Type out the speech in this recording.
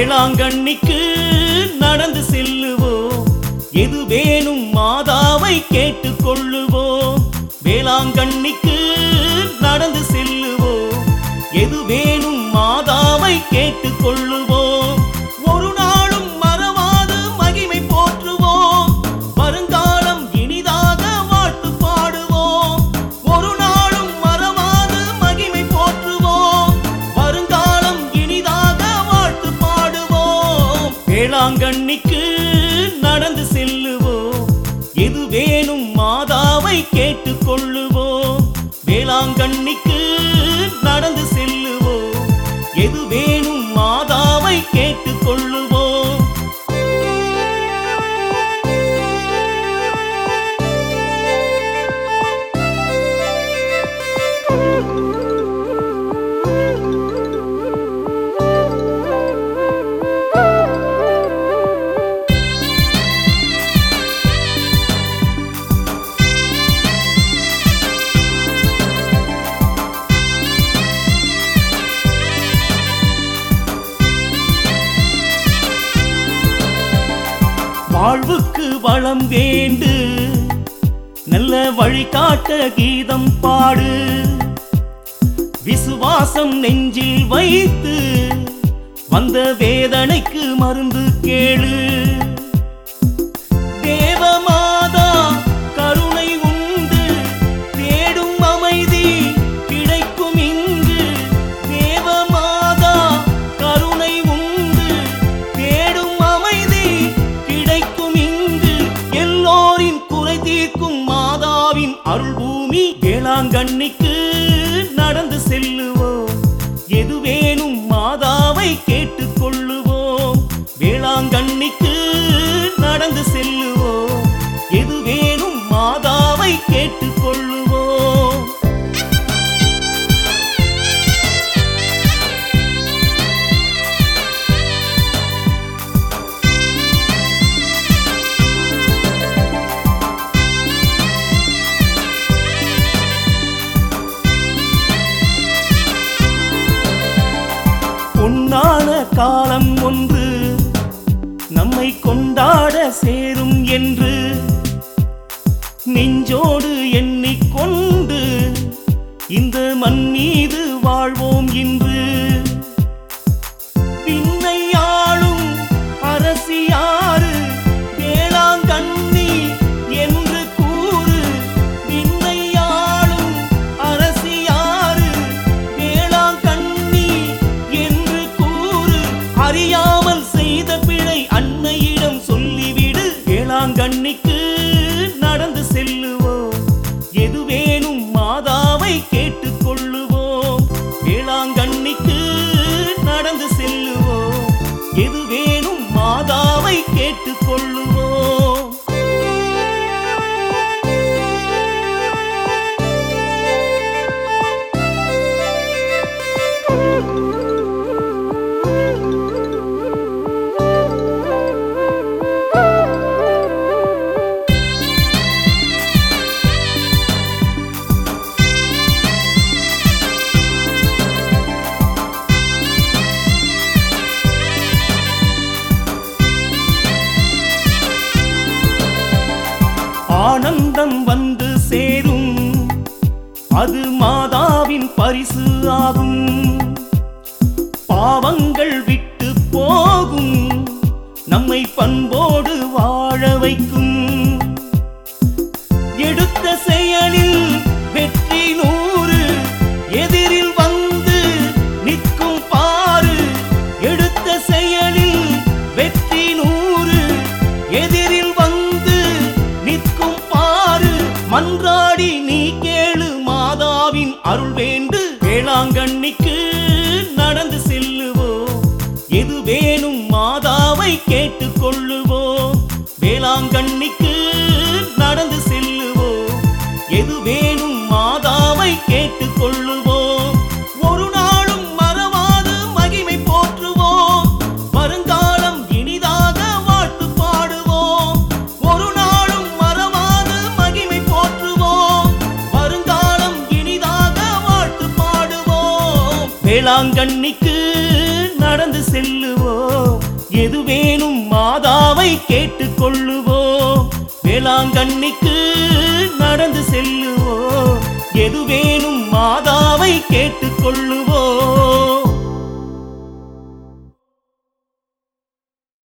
வேளாங்கண்ணிக்கு நடந்து செல்லுவோம் எது வேணும் மாதாவை கேட்டுக் கொள்ளுவோம் வேளாங்கண்ணிக்கு நடந்து செல்லுவோம் எது வேணும் மாதாவை கேட்டுக் கொள்ளுவோம் ஒரு நாளும் மறவாது மகிமை போற்றுவோம் வருங்காலம் இனிதாக வாழ்த்து பாடுவோம் ஒரு நாளும் மறவாது மகிமை போற்றுவோம் வருங்காலம் இனிதாக வாழ்த்து பாடுவோம் வேளாங்கண்ணிக்கு நடந்து செல்லுவோம் எது வேணும் மாதாவை கேட்டுக் கொள்ளுவோம் வேளாங்கண்ணிக்கு நடந்து செல்லுவோம் எது வேணும் மாதாவை கேட்டுக் கொள்ளுவோம் வாழ்வுக்கு வளம் வேண்டு நல்ல வழிகாட்ட கீதம் பாடு விசுவாசம் நெஞ்சில் வைத்து வந்த வேதனைக்கு மருந்து கேளு தேவமாதா கருணை உண்டு தேடும் அமைதி கிடைக்கும் இங்கு தேவமாதா கருணை உண்டு தேடும் அமைதி கிடைக்கும் இங்கு எல்லோரின் குறை தீர்க்கும் மாதாவின் அருள் பூமி வேளாங்கண்ணிக்கு நடந்து செல்லுவோம் எது வேணும் மாதாவை கேட்டுக் கொள்ளுவோம் வேளாங்கண்ணிக்கு நடந்து செல்லுவோம் எது வேணும் மாதாவை கேட்டுக் கொள்ளுவோம் பொன்னான காலம் ஒன்று நம்மை கொண்டாட சேரும் என்று நெஞ்சோடு எண்ணிக்கொண்டு இந்த மண் மீது வாழ்வோம் இன்று பின்னை ஆளும் அரசியாறு வேளாங்கண்ணி என்று கூறு பின்னை ஆளும் அரசியாறு வேளாங்கண்ணி என்று கூறு அறியாமல் செய்த பிழை அன்னையிடம் சொல்லிவிடு வேளாங்கண்ணிக்கு நடந்து செல்லுவோம் எது வேணும் மாதாவை கேட்டுக் கொள்ளுவோம் வேளாங்கண்ணிக்கு நடந்து செல்லுவோம் எது வேணும் மாதாவை கேட்டுக் கொள்ளுவோம் ஆனந்தம் வந்து சேரும் அது மாதாவின் பரிசு ஆகும் பாவங்கள் விட்டு போகும் நம்மை பண்போடு வாழ வைக்கும் எடுத்த செயலில் வெற்றி நூறு எதிரில் வந்து நிற்கும் பாரு எடுத்த செயலில் வெற்றி நூறு எதிரில் வந்து நிற்கும் பாரு மன்றாடி நீ கேளு மாதாவின் அருள் வேண்டு வேளாங்கண்ணிக்கு நடந்து செல்லுவோம் எது வேணும் மாதாவை கேட்டுக் கொள்ளுவோம் வேளாங்கண்ணிக்கு நடந்து செல்லுவோம் எது வேணும் மாதாவை கேட்டுக் கொள்ளுவோம் ஒரு நாளும் மறவாது மகிமை போற்றுவோம் வருங்காலம் இனிதாக வாழ்த்து பாடுவோம் ஒரு நாளும் மறவாது மகிமை போற்றுவோம் வருங்காலம் இனிதாக வாழ்த்து பாடுவோம் வேளாங்கண்ணிக்கு நட நடந்து செல்லுவோம் எது வேணும் மாதாவை கேட்டுக் கொள்ளுவோம் வேளாங்கண்ணிக்கு நடந்து செல்லுவோம் எது வேணும் மாதாவை கேட்டுக் கொள்ளுவோம்